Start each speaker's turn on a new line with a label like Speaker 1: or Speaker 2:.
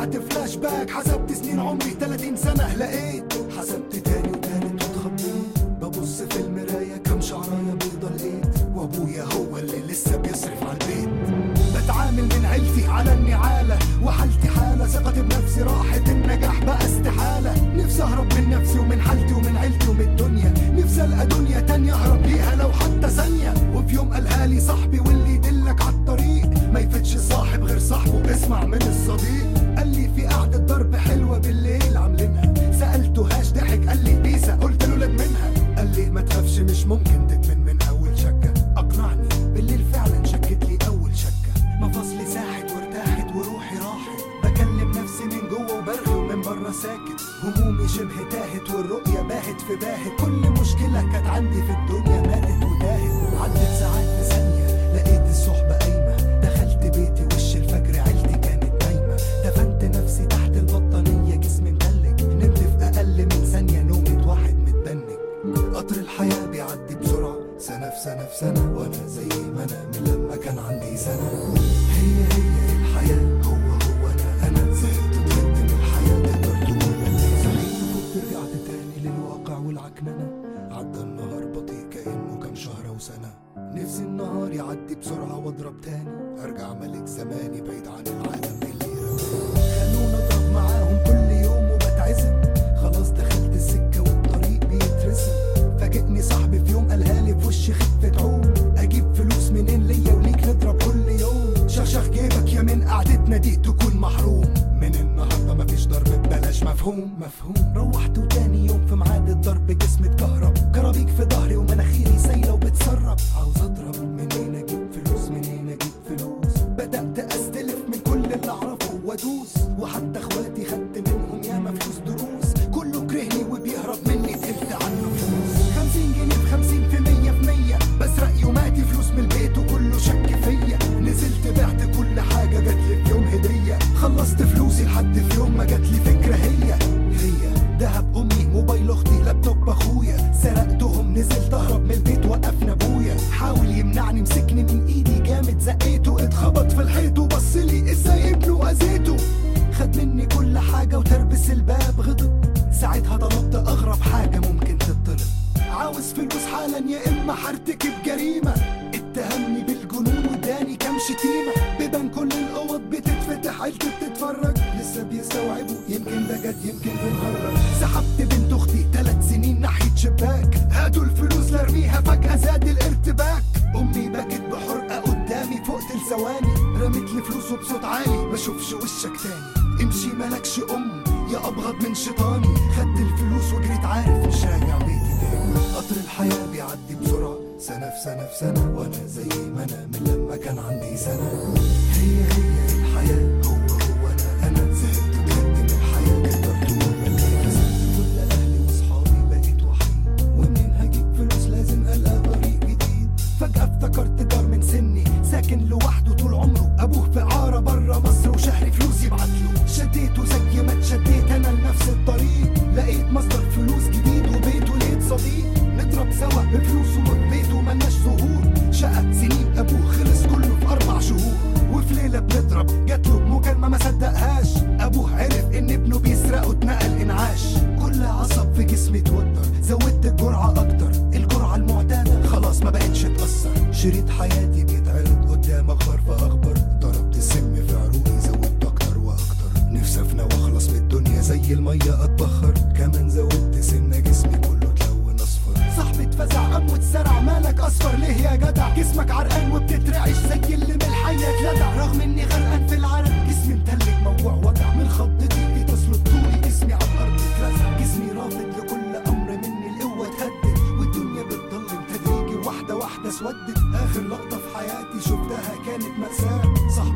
Speaker 1: رجعت فلاش باك حسبت سنين عمري 30 سنة لقيت حسبت تاني وتالت واتخضيت ببص في المراية كم شعراية بيضة لقيت وابويا هو اللي لسه بيصرف على البيت بتعامل من عيلتي على النعالة وحالتي حالة ثقتي بنفسي راحت النجاح بقى استحالة نفسي اهرب من نفسي ومن حالتي ومن عيلتي ومن الدنيا نفسي القى دنيا تانية اهرب ليها لو حتى ثانية وفي يوم قالها لي صاحبي واللي يدلك على الطريق ما يفتش الصاحب غير صاحبه اسمع من الصديق قال لي في قعدة ضرب حلوة بالليل عاملينها سألته هاش ضحك قال لي بيسا قلت له لد منها قال لي ما تخافش مش ممكن تدمن من اول شكة اقنعني بالليل فعلا شكت لي اول شكة مفاصلي ساحت وارتاحت وروحي راحت بكلم نفسي من جوه وبرغي ومن بره ساكت همومي شبه تاهت والرؤية باهت في باهت كل مشكلة كانت عندي في الدنيا ماتت وتاهت عدت ساعات في ثانية لقيت الصحبة قايمة دخلت بيتي وش الفجر عيلتي كانت نايمة دفنت نفسي تحت البطانية جسمي متلج نمت في أقل من ثانية نومة واحد متبنج قطر الحياة بيعدي بسرعة سنة في سنة في سنة وأنا زي ما أنا من لما كان عندي سنة هي هي الحياة هو هو أنا أنا زهقت وطلعت من الحياة تقدر تقول أنا صحيت وفقت رجعت تاني للواقع والعكننة عدى النهار بطيء كأنه كان شهر وسنة نفسي النهار يعدي بسرعة واضرب تاني ارجع ملك زماني بعيد عن العالم اللي رماني خلونا اضرب معاهم كل يوم وبتعزم خلاص دخلت السكة والطريق بيترسم فاجئني صاحبي في يوم قالها لي في وشي خفة عوم اجيب فلوس منين ليا وليك نضرب كل يوم شخشخ جيبك يا من قعدتنا دي تكون محروم من النهارده مفيش ضرب ببلاش مفهوم مفهوم روحت وتاني يوم في ميعاد الضرب جسمي اتكهرب كرابيك في ظهري ومناخيري سايله وبتسرب عاوز اضرب منين اجيب فلوس منين اجيب فلوس بدات استلف من كل اللي اعرفه وادوس وحتى اخواتي خدت منهم ياما فلوس دروس كله كرهني وبيهرب مني تقلت عنه فلوس 50 جنيه في 50 في 100 في 100 بسرق يوماتي فلوس من البيت وكله شك فيا نزلت بعت كل حاجه جات لي في يوم هديه خلصت فلوسي لحد في يوم ما جات لي فكره هي هي دهب امي موبايل اختي لابتوب اخويا سرقتهم نزلت اهرب من البيت وقفنا ابويا حاول يمنعني مسكني من ايدي جامد زقيته اتخبط في الحيط وبص لي ازاي ابنه اذيته خد مني كل حاجه وتربس الباب غضب ساعتها طلبت اغرب حاجه ممكن تطلب عاوز فلوس حالا يا اما هرتكب جريمه اتهمني بالجنون واداني كام شتيمه بيبان كل الاوض بتتفتح عيلتي بتتفرج لسه بيستوعبوا يمكن ده جد يمكن بنهرج سحبت بنت اختي ثلاث سنين ناحيه شباك هاتوا الفلوس لارميها فجاه زاد الارتباك امي بكت بحرقه قدامي فوقت لثواني رمت لي فلوسه بصوت عالي ما اشوفش وشك تاني امشي مالكش ام يا ابغض من شيطاني خدت الفلوس وجريت عارف مش راجع بيتي تاني قطر الحياه بيعدي بسرعه سنه في سنه في سنه وانا زي ما انا من لما كان عندي سنه هي هي الحياه هو هو انا انا زهقت وتعبت من الحياه تقدر تقول انا خسرت كل اهلي واصحابي بقيت وحيد ومنين هجيب فلوس لازم القى طريق جديد فجاه افتكرت جار من سني ساكن لوحده طول عمره ابوه في عاره بره مصر وشهري فلوس يبعتله شديته زي ما اتشديت انا لنفس الطريق لقيت مصدر فلوس جديد وبيته لقيت صديق نضرب سوا بفلوسه وبيته ملناش ظهور شقة سنين ابوه خلص كله في اربع شهور وفي ليله بنضرب جات له مكالمه ما صدقهاش ابوه عرف ان ابنه بيسرق واتنقل انعاش كل عصب في جسمي اتوتر زودت الجرعه اكتر الجرعه المعتاده خلاص ما بقتش تاثر شريط حياتي بيتعرض قدام اخبار فاخبر ضربت السم في عروقي زودت اكتر واكتر نفسي افنى واخلص من الدنيا زي الميه اتبخر كمان زودت سنه جسمي كله اتلون اصفر صاحبي اتفزع قام واتسرع مالك اصفر ليه يا جدع جسمك عرقان وبتترعش زي اللي من الحية اتلدع رغم اني غرقان في العرق جسمي متلج موجوع وجع من خضتي بتصلب طولي جسمي على الارض اترزع جسمي رافض لكل امر مني القوه اتهدد والدنيا بتضلم تدريجي واحده واحده اسودت اخر لقطه في حياتي شفتها كانت مأساة صاحبي